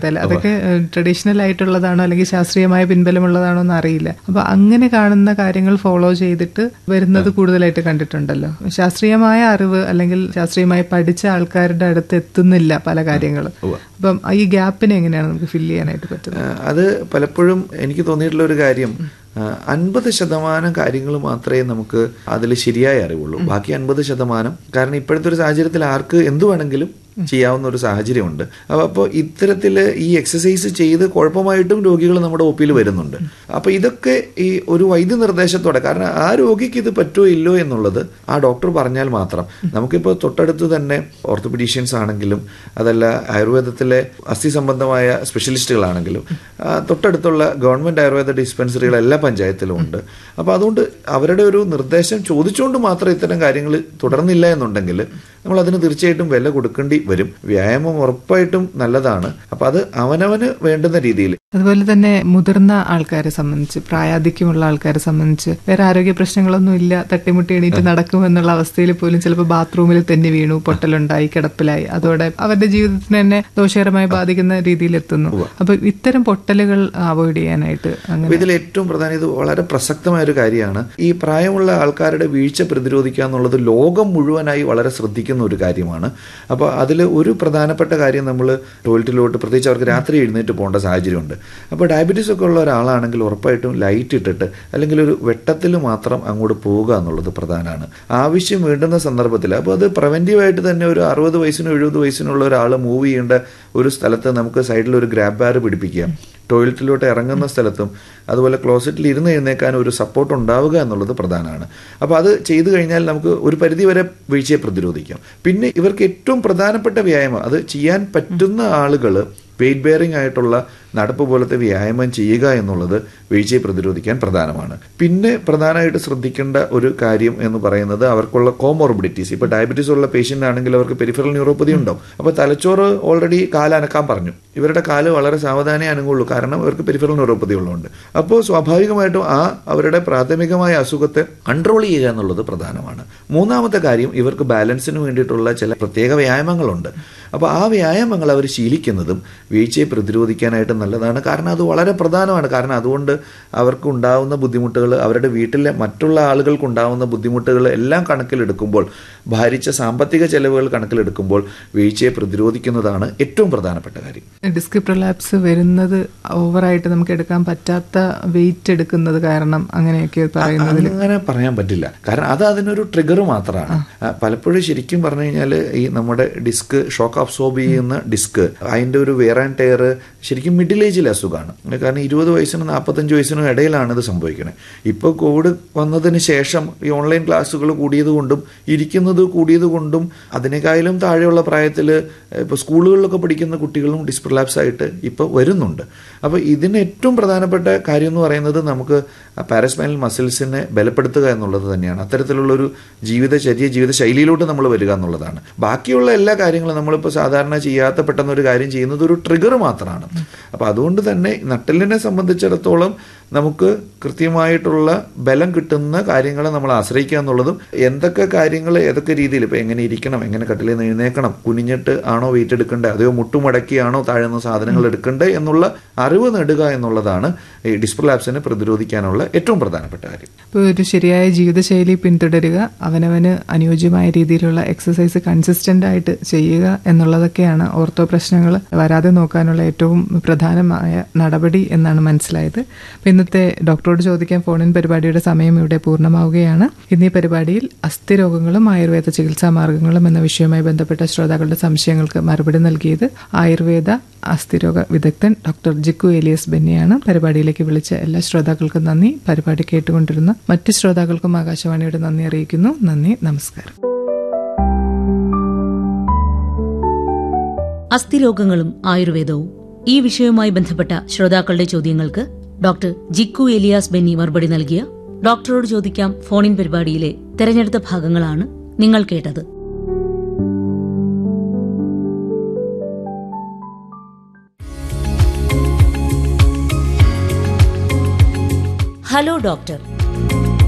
തല അതൊക്കെ ട്രഡീഷണൽ ആയിട്ടുള്ളതാണോ അല്ലെങ്കിൽ ശാസ്ത്രീയമായ പിൻബലമുള്ളതാണോ എന്ന് അറിയില്ല അപ്പൊ അങ്ങനെ കാണുന്ന കാര്യങ്ങൾ ഫോളോ ചെയ്തിട്ട് വരുന്നത് കൂടുതലായിട്ട് കണ്ടിട്ടുണ്ടല്ലോ ശാസ്ത്രീയമായ അറിവ് അല്ലെങ്കിൽ ശാസ്ത്രീയമായി പഠിച്ച ആൾക്കാരുടെ അടുത്ത് എത്തുന്നില്ല പല കാര്യങ്ങളും അപ്പം ഈ ഗ്യാപ്പിനെ എങ്ങനെയാണ് നമുക്ക് ഫില്ല് ചെയ്യാനായിട്ട് പറ്റുന്നത് ആ, അത് പലപ്പോഴും എനിക്ക് തോന്നിയിട്ടുള്ള ഒരു കാര്യം അൻപത് ശതമാനം കാര്യങ്ങൾ മാത്രമേ നമുക്ക് അതിൽ ശരിയായ അറിവുള്ളൂ ബാക്കി അൻപത് ശതമാനം കാരണം ഇപ്പോഴത്തെ ഒരു സാഹചര്യത്തിൽ ആർക്ക് എന്തു വേണമെങ്കിലും ചെയ്യാവുന്ന ഒരു സാഹചര്യമുണ്ട് അപ്പോൾ അപ്പോൾ ഇത്തരത്തിൽ ഈ എക്സസൈസ് ചെയ്ത് കുഴപ്പമായിട്ടും രോഗികൾ നമ്മുടെ ഒ പിയിൽ വരുന്നുണ്ട് അപ്പോൾ ഇതൊക്കെ ഈ ഒരു വൈദ്യ നിർദ്ദേശത്തോടെ കാരണം ആ രോഗിക്ക് ഇത് പറ്റുമോ ഇല്ലോ എന്നുള്ളത് ആ ഡോക്ടർ പറഞ്ഞാൽ മാത്രം നമുക്കിപ്പോൾ തൊട്ടടുത്ത് തന്നെ ഓർത്തോപീഡീഷ്യൻസ് ആണെങ്കിലും അതല്ല ആയുർവേദത്തിലെ അസ്ഥി സംബന്ധമായ സ്പെഷ്യലിസ്റ്റുകളാണെങ്കിലും ആ, തൊട്ടടുത്തുള്ള ഗവൺമെന്റ് ആയുർവേദ ഡിസ്പെൻസറികൾ എല്ലാ പഞ്ചായത്തിലും ഉണ്ട് അപ്പോൾ അതുകൊണ്ട് അവരുടെ ഒരു നിർദ്ദേശം ചോദിച്ചുകൊണ്ട് മാത്രം ഇത്തരം കാര്യങ്ങൾ തുടർന്നില്ല എന്നുണ്ടെങ്കിൽ നമ്മൾ അതിന് തീർച്ചയായിട്ടും വില കൊടുക്കേണ്ടി വരും വ്യായാമം ഉറപ്പായിട്ടും നല്ലതാണ് അപ്പോൾ അത് അവനവന് വേണ്ടുന്ന രീതിയിൽ അതുപോലെ തന്നെ മുതിർന്ന ആൾക്കാരെ സംബന്ധിച്ച് പ്രായാധിക്യമുള്ള ആൾക്കാരെ സംബന്ധിച്ച് വേറെ ആരോഗ്യ പ്രശ്നങ്ങളൊന്നും ഇല്ല തട്ടിമുട്ടി എണീറ്റ് നടക്കുമെന്നുള്ള അവസ്ഥയിൽ പോലും ചിലപ്പോൾ ബാത്റൂമിൽ തന്നെ വീണു പൊട്ടലുണ്ടായി കിടപ്പിലായി അതോടെ അവരുടെ ജീവിതത്തിന് തന്നെ ദോഷകരമായി ബാധിക്കുന്ന രീതിയിൽ എത്തുന്നു അപ്പൊ ഇത്തരം പൊട്ടലുകൾ അവോയ്ഡ് ചെയ്യാനായിട്ട് അങ്ങനെ അപ്പൊ ഇതിൽ ഏറ്റവും പ്രധാനം ഇത് വളരെ പ്രസക്തമായ ഒരു കാര്യമാണ് ഈ പ്രായമുള്ള ആൾക്കാരുടെ വീഴ്ച പ്രതിരോധിക്കുക എന്നുള്ളത് ലോകം മുഴുവനായി വളരെ ശ്രദ്ധിക്കുന്ന ഒരു കാര്യമാണ് അപ്പോൾ അതിൽ ഒരു പ്രധാനപ്പെട്ട കാര്യം നമ്മൾ ടോയ്ലറ്റിലോട്ട് പ്രത്യേകിച്ച് അവർക്ക് രാത്രി എഴുന്നേറ്റ് പോകേണ്ട സാഹചര്യമുണ്ട് അപ്പോൾ ഡയബറ്റീസ് ഒക്കെ ഉള്ള ഒരാളാണെങ്കിൽ ഉറപ്പായിട്ടും ലൈറ്റ് ഇട്ടിട്ട് അല്ലെങ്കിൽ ഒരു വെട്ടത്തിൽ മാത്രം അങ്ങോട്ട് പോവുക എന്നുള്ളത് പ്രധാനമാണ് ആവശ്യം വേണ്ടുന്ന സന്ദർഭത്തിൽ അപ്പോൾ അത് പ്രിവെൻറ്റീവായിട്ട് തന്നെ ഒരു അറുപത് വയസ്സിനും എഴുപത് വയസ്സിനുള്ള ഒരാൾ മൂവ് ചെയ്യേണ്ട ഒരു സ്ഥലത്ത് നമുക്ക് സൈഡിൽ ഒരു ഗ്രാബ് ബാർ പിടിപ്പിക്കുക ടോയ്ലറ്റിലോട്ട് ഇറങ്ങുന്ന സ്ഥലത്തും അതുപോലെ ക്ലോസറ്റിൽ ഇരുന്ന് എഴുന്നേക്കാൻ ഒരു സപ്പോർട്ട് ഉണ്ടാവുക എന്നുള്ളത് പ്രധാനമാണ് അപ്പോൾ അത് ചെയ്തു കഴിഞ്ഞാൽ നമുക്ക് ഒരു പരിധി വരെ വീഴ്ചയെ പ്രതിരോധിക്കാം പിന്നെ ഇവർക്ക് ഏറ്റവും പ്രധാനപ്പെട്ട വ്യായാമം അത് ചെയ്യാൻ പറ്റുന്ന ആളുകൾ വെയിറ്റ് ബെയറിംഗ് ആയിട്ടുള്ള നടപ്പ് പോലത്തെ വ്യായാമം ചെയ്യുക എന്നുള്ളത് വീഴ്ചയെ പ്രതിരോധിക്കാൻ പ്രധാനമാണ് പിന്നെ പ്രധാനമായിട്ട് ശ്രദ്ധിക്കേണ്ട ഒരു കാര്യം എന്ന് പറയുന്നത് അവർക്കുള്ള കോമോർബിഡിറ്റീസ് ഇപ്പോൾ ഡയബറ്റീസ് ഉള്ള പേഷ്യൻ്റ് ആണെങ്കിൽ അവർക്ക് പെരിഫറൽ ന്യൂറോപ്പതി ഉണ്ടാവും അപ്പോൾ തലച്ചോറ് ഓൾറെഡി കാലനക്കാൻ പറഞ്ഞു ഇവരുടെ കാല് വളരെ സാവധാനേ അനങ്ങുള്ളൂ കാരണം അവർക്ക് പെരിഫറൽ ന്യൂറോപ്പതി ഉള്ളതുകൊണ്ട് അപ്പോൾ സ്വാഭാവികമായിട്ടും ആ അവരുടെ പ്രാഥമികമായ അസുഖത്തെ കൺട്രോൾ ചെയ്യുക എന്നുള്ളത് പ്രധാനമാണ് മൂന്നാമത്തെ കാര്യം ഇവർക്ക് ബാലൻസിന് വേണ്ടിയിട്ടുള്ള ചില പ്രത്യേക വ്യായാമങ്ങളുണ്ട് അപ്പോൾ ആ വ്യായാമങ്ങൾ അവർ ശീലിക്കുന്നതും വീഴ്ചയെ പ്രതിരോധിക്കാനായിട്ട് നല്ലതാണ് കാരണം അത് വളരെ പ്രധാനമാണ് കാരണം അതുകൊണ്ട് അവർക്ക് ഉണ്ടാവുന്ന ബുദ്ധിമുട്ടുകൾ അവരുടെ വീട്ടിലെ മറ്റുള്ള ആളുകൾക്ക് ഉണ്ടാവുന്ന ബുദ്ധിമുട്ടുകൾ എല്ലാം കണക്കിലെടുക്കുമ്പോൾ ഭാരിച്ച സാമ്പത്തിക ചെലവുകൾ കണക്കിലെടുക്കുമ്പോൾ വീഴ്ചയെ പ്രതിരോധിക്കുന്നതാണ് ഏറ്റവും പ്രധാനപ്പെട്ട കാര്യം ഡിസ്ക് പ്രൊലാപ്സ് വരുന്നത് ഓവറായിട്ട് നമുക്ക് എടുക്കാൻ പറ്റാത്ത വെയിറ്റ് എടുക്കുന്നത് കാരണം അങ്ങനെയൊക്കെ പറയുന്നതിൽ അങ്ങനെ പറയാൻ പറ്റില്ല കാരണം അത് അതിനൊരു ട്രിഗർ മാത്രമാണ് ആ, പലപ്പോഴും ശരിക്കും പറഞ്ഞു കഴിഞ്ഞാൽ ഈ നമ്മുടെ ഡിസ്ക് ഷോക്ക് അബ്സോർബ് ചെയ്യുന്ന ഡിസ്ക് അതിന്റെ ഒരു വെയർ ആൻഡ് ടയർ ശരിക്കും മിഡിൽ ഏജിലെ അസുഖമാണ് കാരണം ഇരുപത് വയസ്സിനും നാൽപ്പത്തഞ്ച് വയസ്സിനും ഇടയിലാണ് ഇത് സംഭവിക്കുന്നത് ഇപ്പോൾ കോവിഡ് വന്നതിന് ശേഷം ഈ ഓൺലൈൻ ക്ലാസ്സുകൾ കൂടിയത് കൊണ്ടും ഇരിക്കുന്നത് കൂടിയത് കൊണ്ടും അതിനേക്കാളും താഴെയുള്ള പ്രായത്തിൽ ഇപ്പോൾ സ്കൂളുകളിലൊക്കെ പഠിക്കുന്ന കുട്ടികളും ഡിസ്പ്രലാപ്സ് ആയിട്ട് ഇപ്പോൾ വരുന്നുണ്ട് അപ്പോൾ ഇതിന് ഏറ്റവും പ്രധാനപ്പെട്ട കാര്യം എന്ന് പറയുന്നത് നമുക്ക് പാരസ്മൈനൽ മസിൽസിനെ ബലപ്പെടുത്തുക എന്നുള്ളത് തന്നെയാണ് അത്തരത്തിലുള്ളൊരു ജീവിതചര്യ ജീവിതശൈലിയിലോട്ട് നമ്മൾ വരിക എന്നുള്ളതാണ് ബാക്കിയുള്ള എല്ലാ കാര്യങ്ങളും നമ്മളിപ്പോൾ സാധാരണ ചെയ്യാത്ത പെട്ടെന്ന് ഒരു കാര്യം ചെയ്യുന്നത് ഒരു ട്രിഗർ മാത്രമാണ് അപ്പോൾ അതുകൊണ്ട് തന്നെ നട്ടലിനെ സംബന്ധിച്ചിടത്തോളം നമുക്ക് കൃത്യമായിട്ടുള്ള ബലം കിട്ടുന്ന കാര്യങ്ങളെ നമ്മൾ ആശ്രയിക്കുക എന്നുള്ളതും എന്തൊക്കെ കാര്യങ്ങൾ ഏതൊക്കെ രീതിയിൽ ഇപ്പോൾ എങ്ങനെ ഇരിക്കണം എങ്ങനെ കട്ടിലിൽ നിന്ന് എഴുന്നേക്കണം കുനിഞ്ഞിട്ട് ആണോ വെയിറ്റ് എടുക്കേണ്ടത് അതെയോ മുട്ടുമടക്കിയാണോ താഴ്ന്ന സാധനങ്ങൾ എടുക്കേണ്ടത് എന്നുള്ള അറിവ് നേടുക എന്നുള്ളതാണ് ഈ ഡിസ്പ്രലാപ്സിനെ പ്രതിരോധിക്കാനുള്ള ഏറ്റവും പ്രധാനപ്പെട്ട കാര്യം ഇപ്പോൾ ഒരു ശരിയായ ജീവിതശൈലി പിന്തുടരുക അവനവന് അനുയോജ്യമായ രീതിയിലുള്ള എക്സസൈസ് കൺസിസ്റ്റന്റ് ആയിട്ട് ചെയ്യുക എന്നുള്ളതൊക്കെയാണ് ഓർത്തോ പ്രശ്നങ്ങൾ വരാതെ നോക്കാനുള്ള ഏറ്റവും പ്രധാനമായ നടപടി എന്നാണ് മനസ്സിലായത് അപ്പോൾ ഇന്നത്തെ ഡോക്ടറോട് ചോദിക്കാൻ ഫോണിൻ പരിപാടിയുടെ സമയം ഇവിടെ പൂർണ്ണമാവുകയാണ് ഇന്നീ പരിപാടിയിൽ അസ്ഥിരോഗങ്ങളും ആയുർവേദ ചികിത്സാ മാർഗങ്ങളും എന്ന വിഷയവുമായി ബന്ധപ്പെട്ട ശ്രോതാക്കളുടെ സംശയങ്ങൾക്ക് മറുപടി നൽകിയത് ആയുർവേദ അസ്ഥിരോഗ വിദഗ്ധൻ ഡോക്ടർ ജിക്കു ഏലിയസ് ബെന്നിയാണ് പരിപാടിയിലേക്ക് വിളിച്ച എല്ലാ ശ്രോതാക്കൾക്കും നന്ദി പരിപാടി കേട്ടുകൊണ്ടിരുന്ന മറ്റ് ശ്രോതാക്കൾക്കും ആകാശവാണിയുടെ നന്ദി അറിയിക്കുന്നു നന്ദി നമസ്കാരം അസ്ഥിരോഗങ്ങളും ആയുർവേദവും ഈ വിഷയവുമായി ബന്ധപ്പെട്ട ശ്രോതാക്കളുടെ ചോദ്യങ്ങൾക്ക് ഡോക്ടർ ജിക്കു എലിയാസ് ബെന്നി മറുപടി നൽകിയ ഡോക്ടറോട് ചോദിക്കാം ഫോണിൻ പരിപാടിയിലെ തെരഞ്ഞെടുത്ത ഭാഗങ്ങളാണ് നിങ്ങൾ കേട്ടത് ഹലോ ഡോക്ടർ